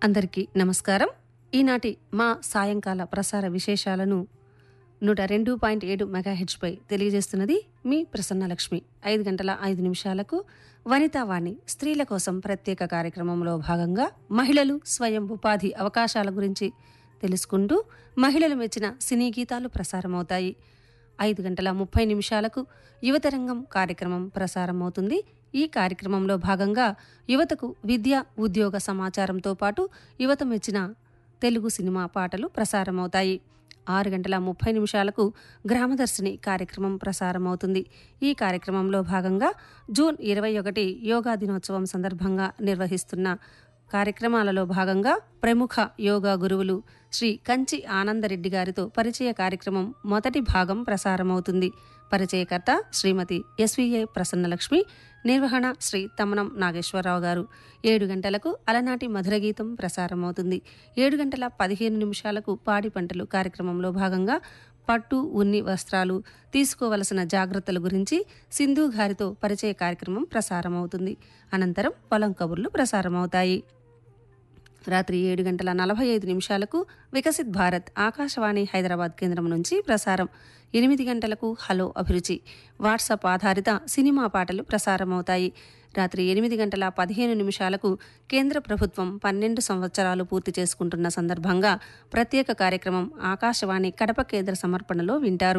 అందరికీ నమస్కారం ఈనాటి మా సాయంకాల ప్రసార విశేషాలను నూట రెండు పాయింట్ ఏడు మెగాహెచ్పై తెలియజేస్తున్నది మీ ప్రసన్నలక్ష్మి ఐదు గంటల ఐదు నిమిషాలకు వనితావాణి స్త్రీల కోసం ప్రత్యేక కార్యక్రమంలో భాగంగా మహిళలు స్వయం ఉపాధి అవకాశాల గురించి తెలుసుకుంటూ మహిళలు మెచ్చిన సినీ గీతాలు ప్రసారమవుతాయి ఐదు గంటల ముప్పై నిమిషాలకు యువతరంగం కార్యక్రమం ప్రసారమవుతుంది ఈ కార్యక్రమంలో భాగంగా యువతకు విద్య ఉద్యోగ సమాచారంతో పాటు యువత మెచ్చిన తెలుగు సినిమా పాటలు ప్రసారమవుతాయి ఆరు గంటల ముప్పై నిమిషాలకు గ్రామదర్శిని కార్యక్రమం ప్రసారమవుతుంది ఈ కార్యక్రమంలో భాగంగా జూన్ ఇరవై ఒకటి యోగా దినోత్సవం సందర్భంగా నిర్వహిస్తున్న కార్యక్రమాలలో భాగంగా ప్రముఖ యోగా గురువులు శ్రీ కంచి ఆనందరెడ్డి గారితో పరిచయ కార్యక్రమం మొదటి భాగం ప్రసారమవుతుంది పరిచయకర్త శ్రీమతి ఎస్విఏ ప్రసన్నలక్ష్మి నిర్వహణ శ్రీ తమ్మనం నాగేశ్వరరావు గారు ఏడు గంటలకు అలనాటి మధుర గీతం ప్రసారమవుతుంది ఏడు గంటల పదిహేను నిమిషాలకు పాడి పంటలు కార్యక్రమంలో భాగంగా పట్టు ఉన్ని వస్త్రాలు తీసుకోవలసిన జాగ్రత్తల గురించి సింధు గారితో పరిచయ కార్యక్రమం ప్రసారమవుతుంది అనంతరం పొలం కబుర్లు ప్రసారమవుతాయి రాత్రి ఏడు గంటల నలభై ఐదు నిమిషాలకు వికసిత్ భారత్ ఆకాశవాణి హైదరాబాద్ కేంద్రం నుంచి ప్రసారం ఎనిమిది గంటలకు హలో అభిరుచి వాట్సాప్ ఆధారిత సినిమా పాటలు ప్రసారమవుతాయి రాత్రి ఎనిమిది గంటల పదిహేను నిమిషాలకు కేంద్ర ప్రభుత్వం పన్నెండు సంవత్సరాలు పూర్తి చేసుకుంటున్న సందర్భంగా ప్రత్యేక కార్యక్రమం ఆకాశవాణి కడప కేంద్ర సమర్పణలో వింటారు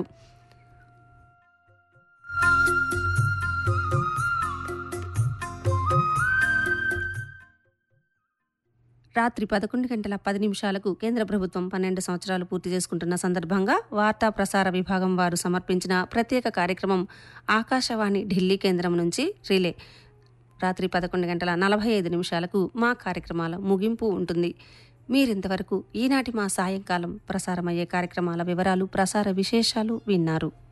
రాత్రి పదకొండు గంటల పది నిమిషాలకు కేంద్ర ప్రభుత్వం పన్నెండు సంవత్సరాలు పూర్తి చేసుకుంటున్న సందర్భంగా వార్తా ప్రసార విభాగం వారు సమర్పించిన ప్రత్యేక కార్యక్రమం ఆకాశవాణి ఢిల్లీ కేంద్రం నుంచి రిలే రాత్రి పదకొండు గంటల నలభై ఐదు నిమిషాలకు మా కార్యక్రమాల ముగింపు ఉంటుంది మీరింతవరకు ఈనాటి మా సాయంకాలం ప్రసారమయ్యే కార్యక్రమాల వివరాలు ప్రసార విశేషాలు విన్నారు